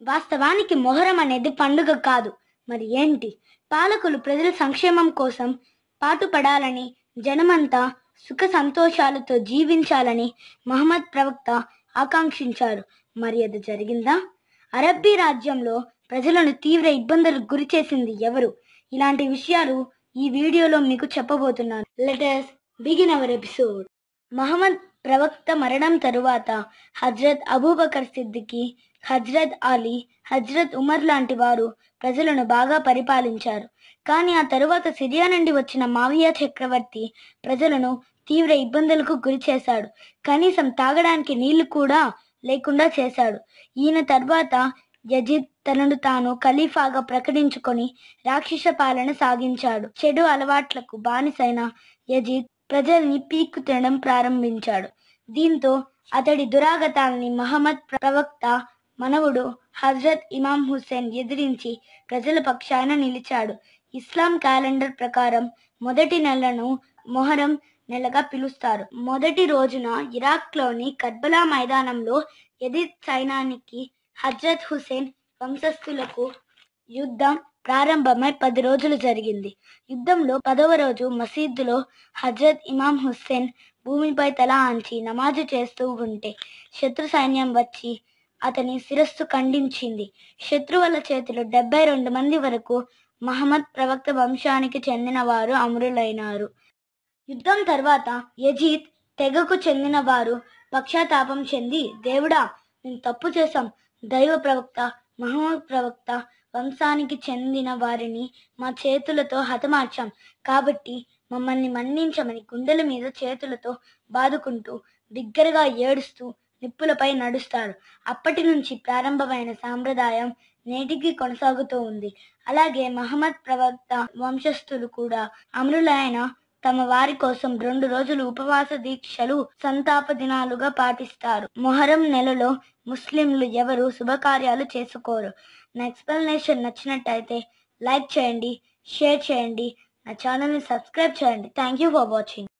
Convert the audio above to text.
వాస్తవానికి మొహరం అనేది పండుగ కాదు మరి ఏంటి పాలకులు ప్రజల సంక్షేమం కోసం పాటుపడాలని జనమంతా సుఖ సంతోషాలతో జీవించాలని మహమ్మద్ ప్రవక్త ఆకాంక్షించారు మరి అది జరిగిందా అరబ్బీ రాజ్యంలో ప్రజలను తీవ్ర ఇబ్బందులకు గురి చేసింది ఎవరు ఇలాంటి విషయాలు ఈ వీడియోలో మీకు చెప్పబోతున్నాను let us begin our episode Muhammad ప్రవక్త మరణం తరువాత హజ్రత్ అబూబకర్ సిద్దికి హజ్రత్ అలీ హజ్రత్ ఉమర్ లాంటి వారు ప్రజలను బాగా పరిపాలించారు కానీ ఆ తరువాత సిరియా నుండి వచ్చిన మావియా చక్రవర్తి ప్రజలను తీవ్ర ఇబ్బందులకు గురి చేశాడు కనీసం తాగడానికి నీళ్లు కూడా లేకుండా చేశాడు ఈయన తర్వాత యజిద్ తనను తాను ఖలీఫాగా ప్రకటించుకొని రాక్షస పాలన సాగించాడు చెడు అలవాట్లకు బానిసైన యజిద్ ప్రజల్ని పీక్కు తినడం ప్రారంభించాడు దీంతో అతడి దురాగతాల్ని మహమ్మద్ ప్రవక్త మనవుడు హజరత్ ఇమాం హుస్సేన్ ఎదిరించి ప్రజల పక్షాన నిలిచాడు ఇస్లాం క్యాలెండర్ ప్రకారం మొదటి నెలను మొహరం నెలగా పిలుస్తారు మొదటి రోజున ఇరాక్లోని కర్బలా మైదానంలో ఎదిత్ సైనానికి హజ్రత్ హుసేన్ వంశస్థులకు యుద్ధం ప్రారంభమై పది రోజులు జరిగింది యుద్ధంలో పదవ రోజు మసీదులో హజ్రత్ ఇమాం హుస్సేన్ భూమిపై తల ఆంచి నమాజు చేస్తూ ఉంటే శత్రు సైన్యం వచ్చి అతని శిరస్సు ఖండించింది శత్రువుల చేతిలో డెబ్బై రెండు మంది వరకు మహమ్మద్ ప్రవక్త వంశానికి చెందిన వారు అమరులైనారు యుద్ధం తర్వాత యజీద్ తెగకు చెందిన వారు పక్షాతాపం చెంది దేవుడా మేము తప్పు చేశాం దైవ ప్రవక్త మహమ్మద్ ప్రవక్త వంశానికి చెందిన వారిని మా చేతులతో హతమార్చాం కాబట్టి మమ్మల్ని మన్నించమని గుండెల మీద చేతులతో బాదుకుంటూ బిగ్గరగా ఏడుస్తూ నిప్పులపై నడుస్తారు అప్పటి నుంచి ప్రారంభమైన సాంప్రదాయం నేటికి కొనసాగుతూ ఉంది అలాగే మహమ్మద్ ప్రవక్త వంశస్థులు కూడా అమరులైన తమ వారి కోసం రెండు రోజులు ఉపవాస దీక్షలు సంతాప దినాలుగా పాటిస్తారు మొహరం నెలలో ముస్లింలు ఎవరు శుభకార్యాలు చేసుకోరు నా ఎక్స్ప్లెనేషన్ నచ్చినట్టయితే లైక్ చేయండి షేర్ చేయండి నా ఛానల్ని సబ్స్క్రైబ్ చేయండి థ్యాంక్ యూ ఫర్ వాచింగ్